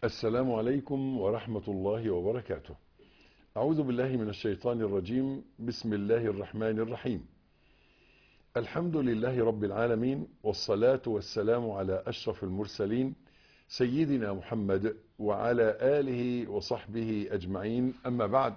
السلام عليكم ورحمة الله وبركاته أعوذ بالله من الشيطان الرجيم بسم الله الرحمن الرحيم الحمد لله رب العالمين والصلاة والسلام على أشرف المرسلين سيدنا محمد وعلى آله وصحبه أجمعين أما بعد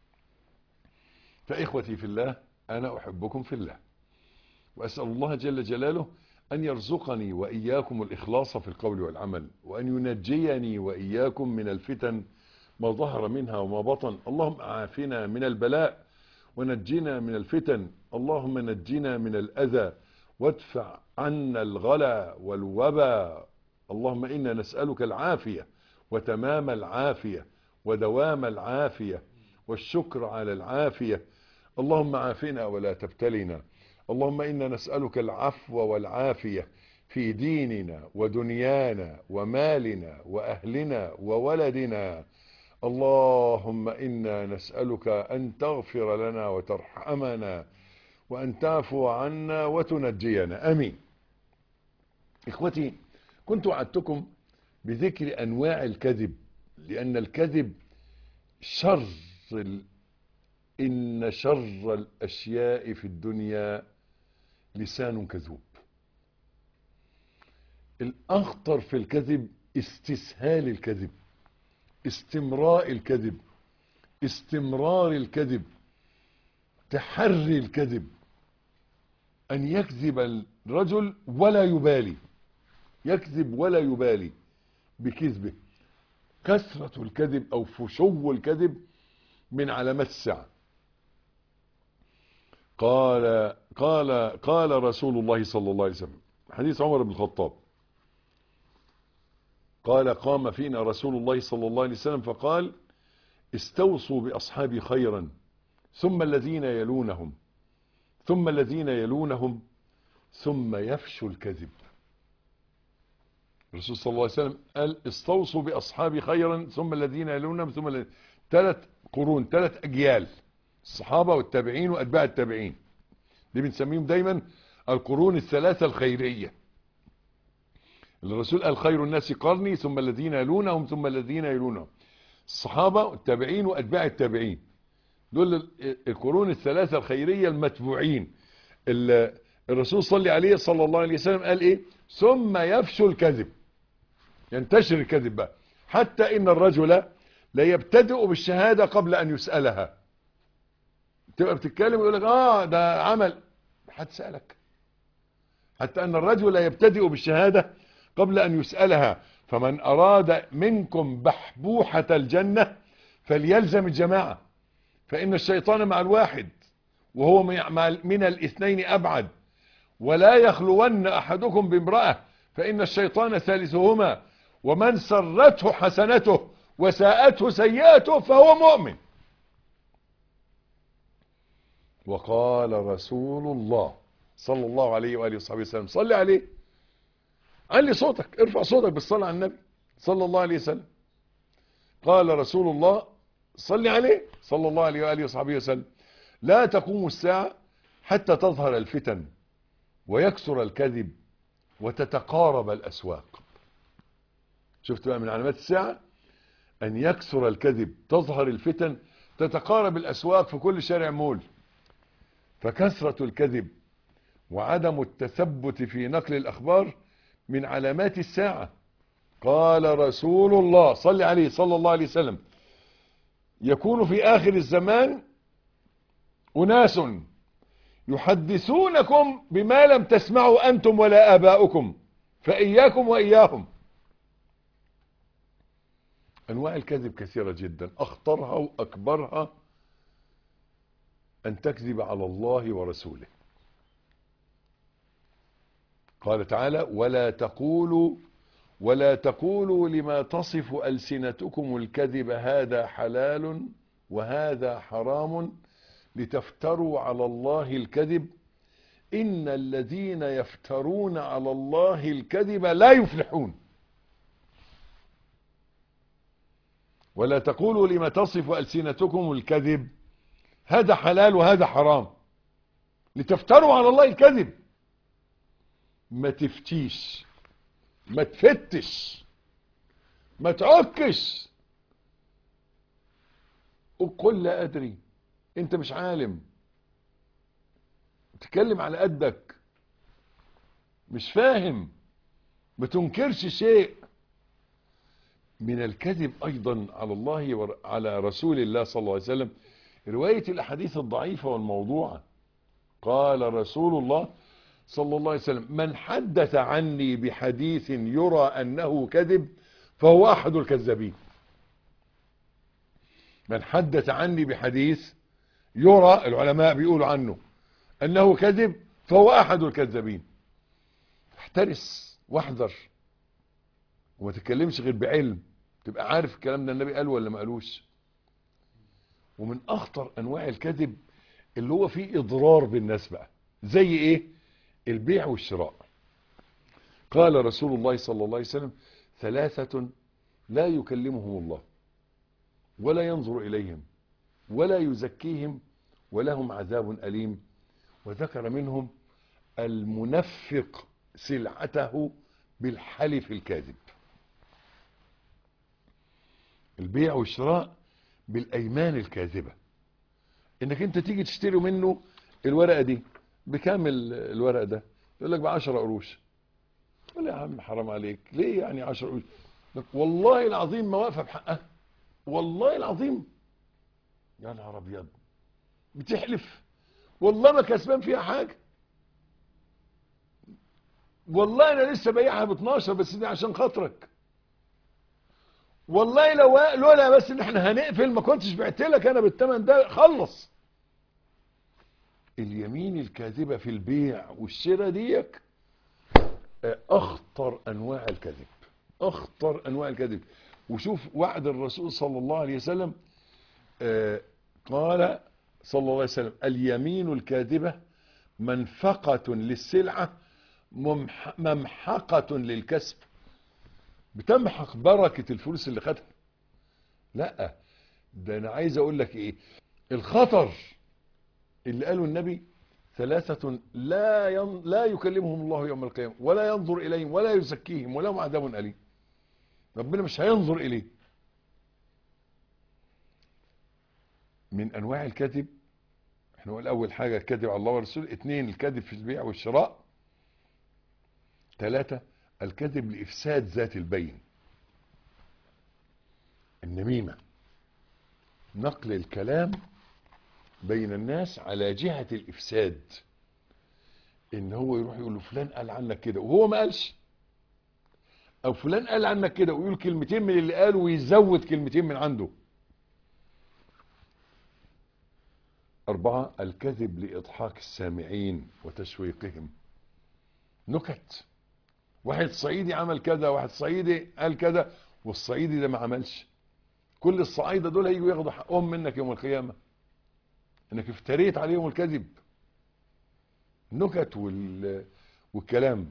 فإخوتي في الله أنا أحبكم في الله وأسأل الله جل جلاله أن يرزقني وإياكم الإخلاص في القول والعمل وأن ينجيني وإياكم من الفتن ما ظهر منها وما بطن اللهم عافنا من البلاء ونجنا من الفتن اللهم نجنا من الأذى وادفع عنا الغلا والوبا اللهم إنا نسألك العافية وتمام العافية ودوام العافية والشكر على العافية اللهم عافنا ولا تبتلنا اللهم إنا نسألك العفو والعافية في ديننا ودنيانا ومالنا وأهلنا وولدنا اللهم إنا نسألك أن تغفر لنا وترحمنا وأن تعفو عنا وتنجينا أمين إخوتي كنت وعدتكم بذكر أنواع الكذب لأن الكذب شر ال... إن شر الأشياء في الدنيا لسان كذوب الأخطر في الكذب استسهال الكذب استمراء الكذب استمرار الكذب تحري الكذب أن يكذب الرجل ولا يبالي يكذب ولا يبالي بكذبه كثرة الكذب أو فشو الكذب من علامات الساعة قال قال قال رسول الله صلى الله عليه وسلم حديث عمر بن الخطاب قال قام فينا رسول الله صلى الله عليه وسلم فقال استوصوا بأصحابي خيرا ثم الذين يلونهم ثم الذين يلونهم ثم يفشو الكذب الرسول صلى الله عليه وسلم قال استوصوا بأصحابي خيرا ثم الذين يلونهم ثم الذين ثلاث قرون ثلاث أجيال الصحابة والتابعين وأتباع التابعين دي بنسميهم دايما القرون الثلاثة الخيرية الرسول قال خير الناس قرني ثم الذين يلونهم ثم الذين يلونهم الصحابة والتابعين وأتباع التابعين دول القرون الثلاثة الخيرية المتبوعين الرسول صلى عليه صلى الله عليه وسلم قال ايه ثم يفشو الكذب ينتشر الكذب بقى حتى ان الرجل لا يبتدئ بالشهادة قبل ان يسألها تبقى بتتكلم ويقول لك اه ده عمل حد سألك حتى ان الرجل لا يبتدئ بالشهادة قبل ان يسألها فمن اراد منكم بحبوحة الجنة فليلزم الجماعة فان الشيطان مع الواحد وهو من الاثنين ابعد ولا يخلون احدكم بامرأة فان الشيطان ثالثهما ومن سرته حسنته وساءته سيئته فهو مؤمن وقال رسول الله صلى الله عليه وآله وصحبه وسلم صلي عليه علي صوتك ارفع صوتك بالصلاة على النبي صلى الله عليه وسلم قال رسول الله صلي عليه صلى الله عليه وآله وصحبه وسلم لا تقوم الساعة حتى تظهر الفتن ويكثر الكذب وتتقارب الأسواق شفت بقى من علامات الساعة أن يكثر الكذب تظهر الفتن تتقارب الأسواق في كل شارع مول فكثرة الكذب وعدم التثبت في نقل الأخبار من علامات الساعة قال رسول الله صلى عليه صلى الله عليه وسلم يكون في آخر الزمان أناس يحدثونكم بما لم تسمعوا أنتم ولا آباؤكم فإياكم وإياهم أنواع الكذب كثيرة جدا أخطرها وأكبرها أن تكذب على الله ورسوله قال تعالى ولا تقولوا ولا تقولوا لما تصف ألسنتكم الكذب هذا حلال وهذا حرام لتفتروا على الله الكذب إن الذين يفترون على الله الكذب لا يفلحون ولا تقولوا لما تصف ألسنتكم الكذب هذا حلال وهذا حرام لتفتروا على الله الكذب ما تفتيش ما تفتش ما تعكش قل لا ادري انت مش عالم تتكلم على قدك مش فاهم ما تنكرش شيء من الكذب ايضا على الله وعلى رسول الله صلى الله عليه وسلم رواية الاحاديث الضعيفة والموضوعة قال رسول الله صلى الله عليه وسلم من حدث عني بحديث يرى انه كذب فهو احد الكذابين من حدث عني بحديث يرى العلماء بيقولوا عنه انه كذب فهو احد الكذابين احترس واحذر وما تتكلمش غير بعلم تبقى عارف الكلام ده النبي قاله ولا ما قالوش ومن اخطر انواع الكذب اللي هو فيه اضرار بالناس بقى زي ايه البيع والشراء قال رسول الله صلى الله عليه وسلم ثلاثة لا يكلمهم الله ولا ينظر إليهم ولا يزكيهم ولهم عذاب أليم وذكر منهم المنفق سلعته بالحلف الكاذب البيع والشراء بالأيمان الكاذبة انك انت تيجي تشتري منه الورقة دي بكام الورق ده يقول لك بعشرة قروش يقول يا عم حرام عليك ليه يعني عشرة قروش لك والله العظيم ما واقفة بحقها والله العظيم يا نهار ابيض بتحلف والله ما كسبان فيها حاجة والله انا لسه بايعها ب 12 بس دي عشان خاطرك والله لو لولا بس ان احنا هنقفل ما كنتش بعت لك انا بالثمن ده خلص اليمين الكاذبة في البيع والشراء ديك اخطر انواع الكذب اخطر انواع الكذب وشوف وعد الرسول صلى الله عليه وسلم قال صلى الله عليه وسلم اليمين الكاذبة منفقة للسلعة ممحقة للكسب بتمحق بركة الفلوس اللي خدها لا ده انا عايز اقول لك ايه الخطر اللي قاله النبي ثلاثة لا ين... لا يكلمهم الله يوم القيامة ولا ينظر إليهم ولا يزكيهم ولهم عذاب أليم ربنا مش هينظر إليه من أنواع الكذب احنا قلنا أول حاجة الكذب على الله ورسوله اثنين الكذب في البيع والشراء ثلاثة الكذب لإفساد ذات البين النميمة نقل الكلام بين الناس على جهة الإفساد إن هو يروح يقول له فلان قال عنك كده وهو ما قالش أو فلان قال عنك كده ويقول كلمتين من اللي قاله ويزود كلمتين من عنده أربعة الكذب لإضحاك السامعين وتشويقهم نكت واحد صعيدي عمل كذا واحد صعيدي قال كذا والصعيدي ده ما عملش كل الصعايدة دول هيجوا ياخدوا حقهم منك يوم القيامة انك افتريت عليهم الكذب النكت وال... والكلام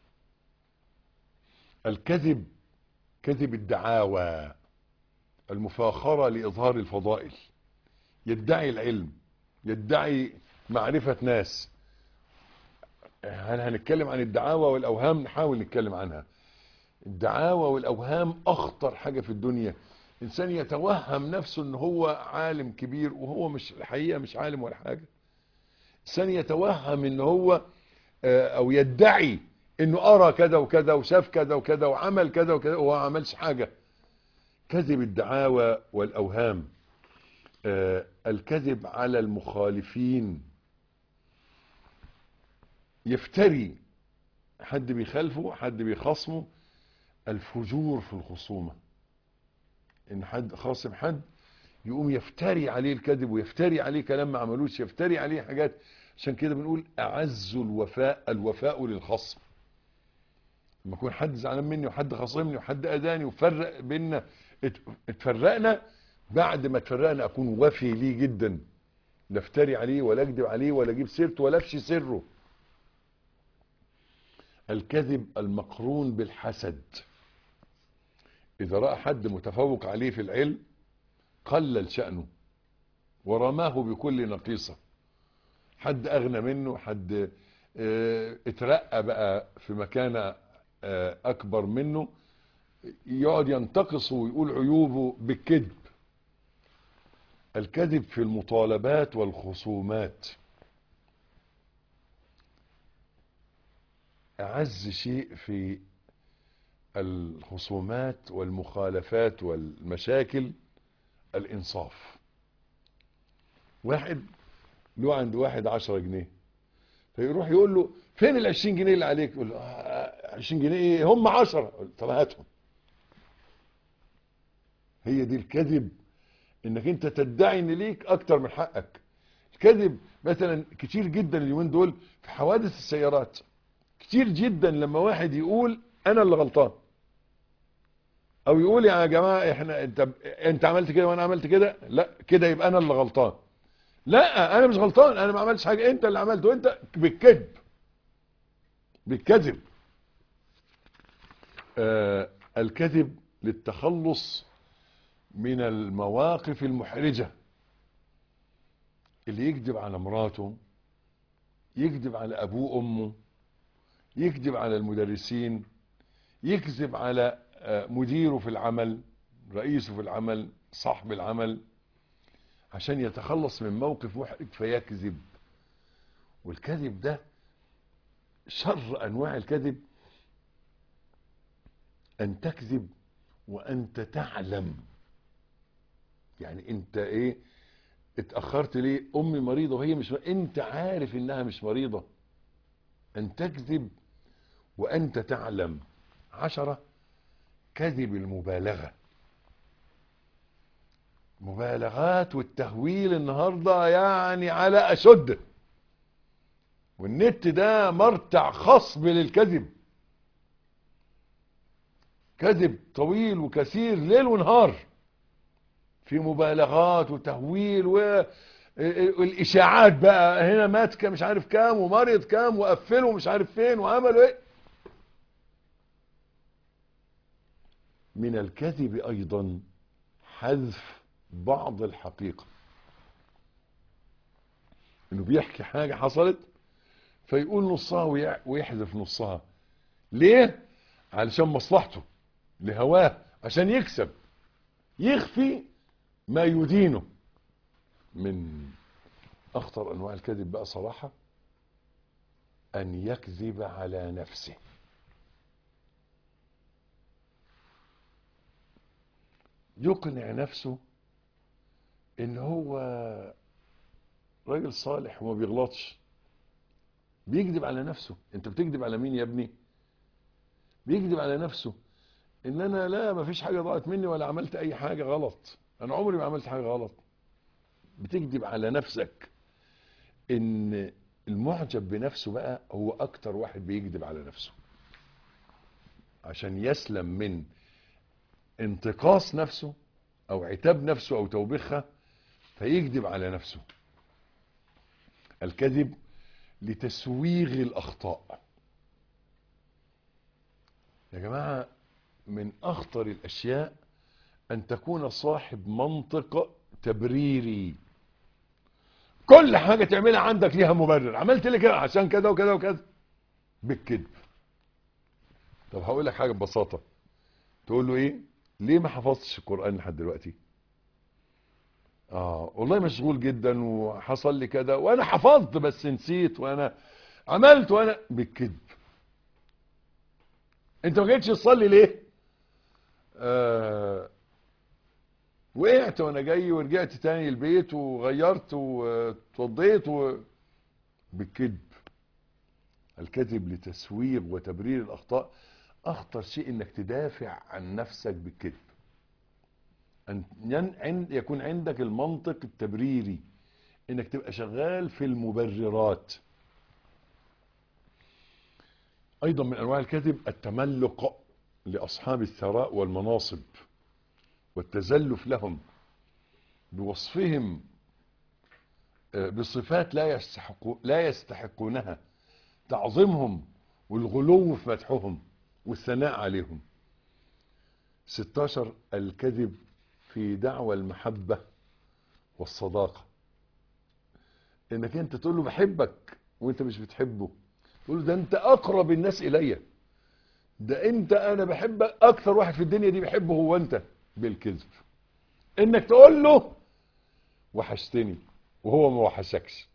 الكذب كذب الدعاوى المفاخرة لإظهار الفضائل يدعي العلم يدعي معرفة ناس هل هنتكلم عن الدعاوى والأوهام نحاول نتكلم عنها الدعاوى والأوهام أخطر حاجة في الدنيا إنسان يتوهم نفسه أنه هو عالم كبير وهو مش الحقيقة مش عالم ولا حاجة إنسان يتوهم أنه هو أو يدعي أنه أرى كذا وكذا وشاف كذا وكذا وعمل كذا وكذا وهو عملش حاجة كذب الدعاوى والأوهام الكذب على المخالفين يفتري حد بيخالفه حد بيخصمه الفجور في الخصومة ان حد خاصم حد يقوم يفتري عليه الكذب ويفتري عليه كلام ما عملوش يفتري عليه حاجات عشان كده بنقول اعز الوفاء الوفاء للخصم لما يكون حد زعلان مني وحد خاصمني وحد اذاني وفرق بينا اتفرقنا بعد ما اتفرقنا اكون وفي ليه جدا لا افتري عليه ولا اكذب عليه ولا اجيب سيرته ولا افشي سره الكذب المقرون بالحسد إذا رأى حد متفوق عليه في العلم قلل شأنه ورماه بكل نقيصة حد أغنى منه حد اه اترقى بقى في مكانة اه أكبر منه يقعد ينتقص ويقول عيوبه بالكذب الكذب في المطالبات والخصومات أعز شيء في الخصومات والمخالفات والمشاكل الإنصاف واحد له عند واحد عشرة جنيه فيروح يقول له فين العشرين جنيه اللي عليك يقول له "آه، عشرين جنيه ايه هم عشرة يقول له، طب هاتهم هي دي الكذب انك انت تدعي ان ليك اكتر من حقك الكذب مثلا كتير جدا اليومين دول في حوادث السيارات كتير جدا لما واحد يقول انا اللي غلطان او يقول يا جماعه احنا انت انت عملت كده وانا عملت كده لا كده يبقى انا اللي غلطان لا انا مش غلطان انا ما عملتش حاجه انت اللي عملته انت بالكذب بالكذب آه الكذب للتخلص من المواقف المحرجه اللي يكذب على مراته يكذب على ابوه وامه يكذب على المدرسين يكذب على آه، مديره في العمل رئيسه في العمل صاحب العمل عشان يتخلص من موقف محرج فيكذب والكذب ده شر انواع الكذب ان تكذب وانت تعلم يعني انت ايه اتاخرت ليه امي مريضه وهي مش انت عارف انها مش مريضه ان تكذب وانت تعلم عشرة كذب المبالغة مبالغات والتهويل النهاردة يعني على أشد والنت ده مرتع خصب للكذب كذب طويل وكثير ليل ونهار في مبالغات وتهويل والإشاعات بقى هنا مات كام مش عارف كام ومريض كام وقفلوا مش عارف فين وعملوا ايه من الكذب ايضا حذف بعض الحقيقة انه بيحكي حاجة حصلت فيقول نصها ويع- ويحذف نصها ليه علشان مصلحته لهواه عشان يكسب يخفي ما يدينه من اخطر انواع الكذب بقى صراحة ان يكذب على نفسه يقنع نفسه ان هو راجل صالح وما بيغلطش بيكذب على نفسه انت بتكذب على مين يا ابني بيكذب على نفسه ان انا لا ما فيش حاجة ضاعت مني ولا عملت اي حاجة غلط انا عمري ما عملت حاجة غلط بتكذب على نفسك ان المعجب بنفسه بقى هو اكتر واحد بيكذب على نفسه عشان يسلم من انتقاص نفسه او عتاب نفسه او توبيخها فيكذب على نفسه الكذب لتسويغ الاخطاء يا جماعة من اخطر الاشياء ان تكون صاحب منطق تبريري كل حاجة تعملها عندك ليها مبرر عملت لي كده عشان كذا وكذا وكذا بالكذب طب هقول لك حاجة ببساطة تقول له ايه ليه ما حفظتش القرآن لحد دلوقتي اه والله مشغول جدا وحصل لي كذا وانا حفظت بس نسيت وانا عملت وانا بالكذب انت ما جيتش تصلي ليه آه وقعت وانا جاي ورجعت تاني البيت وغيرت واتوضيت و... بالكذب الكذب لتسويغ وتبرير الاخطاء اخطر شيء انك تدافع عن نفسك بالكذب ان ين- عن- يكون عندك المنطق التبريري انك تبقى شغال في المبررات ايضا من انواع الكذب التملق لاصحاب الثراء والمناصب والتزلف لهم بوصفهم آه، بصفات لا يستحق لا يستحقونها تعظيمهم والغلو في مدحهم والثناء عليهم 16 الكذب في دعوى المحبة والصداقة انك انت تقول له بحبك وانت مش بتحبه تقول له ده انت اقرب الناس الي ده انت انا بحبك اكثر واحد في الدنيا دي بحبه هو انت بالكذب انك تقول له وحشتني وهو ما وحشكش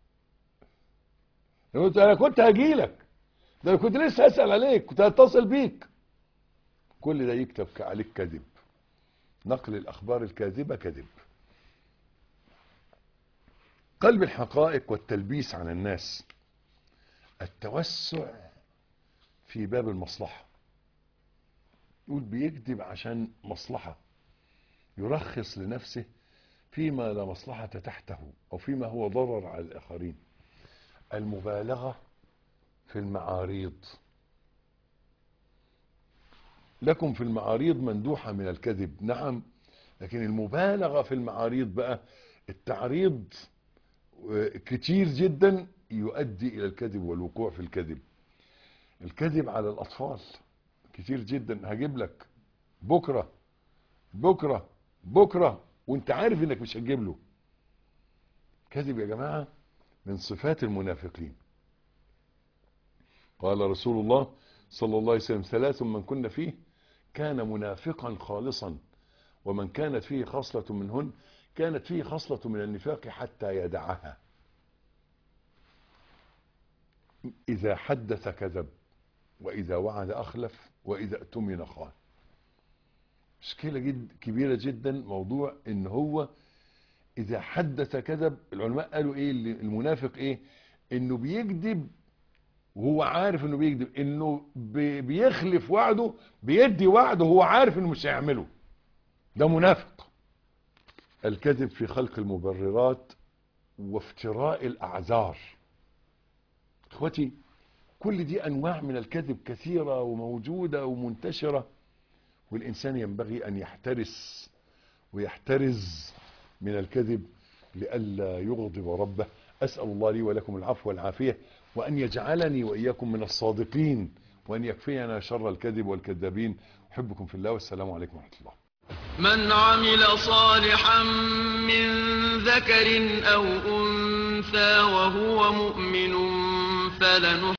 لو قلت انا كنت هجيلك ده انا كنت لسه اسال عليك كنت هتصل بيك كل ده يكتب عليك كذب نقل الاخبار الكاذبه كذب قلب الحقائق والتلبيس على الناس التوسع في باب المصلحة يقول بيكذب عشان مصلحة يرخص لنفسه فيما لا مصلحة تحته أو فيما هو ضرر على الآخرين المبالغة في المعاريض لكم في المعاريض مندوحة من الكذب نعم لكن المبالغة في المعاريض بقى التعريض كتير جدا يؤدي إلى الكذب والوقوع في الكذب الكذب على الأطفال كتير جدا هجيب لك بكرة بكرة بكرة وانت عارف انك مش هتجيب له كذب يا جماعة من صفات المنافقين قال رسول الله صلى الله عليه وسلم ثلاث من كنا فيه كان منافقا خالصا ومن كانت فيه خصلة منهن كانت فيه خصلة من النفاق حتى يدعها إذا حدث كذب وإذا وعد أخلف وإذا اؤتمن خان مشكلة جد كبيرة جدا موضوع إن هو إذا حدث كذب العلماء قالوا إيه المنافق إيه إنه بيكذب وهو عارف إنه بيكذب إنه بيخلف وعده بيدي وعده وهو عارف إنه مش هيعمله ده منافق الكذب في خلق المبررات وافتراء الأعذار اخوتي كل دي انواع من الكذب كثيرة وموجودة ومنتشرة والانسان ينبغي ان يحترس ويحترز من الكذب لئلا يغضب ربه اسأل الله لي ولكم العفو والعافية وان يجعلني واياكم من الصادقين وان يكفينا شر الكذب والكذابين احبكم في الله والسلام عليكم ورحمة الله من عمل صالحا من ذكر أو أنثى وهو مؤمن فلنحيينه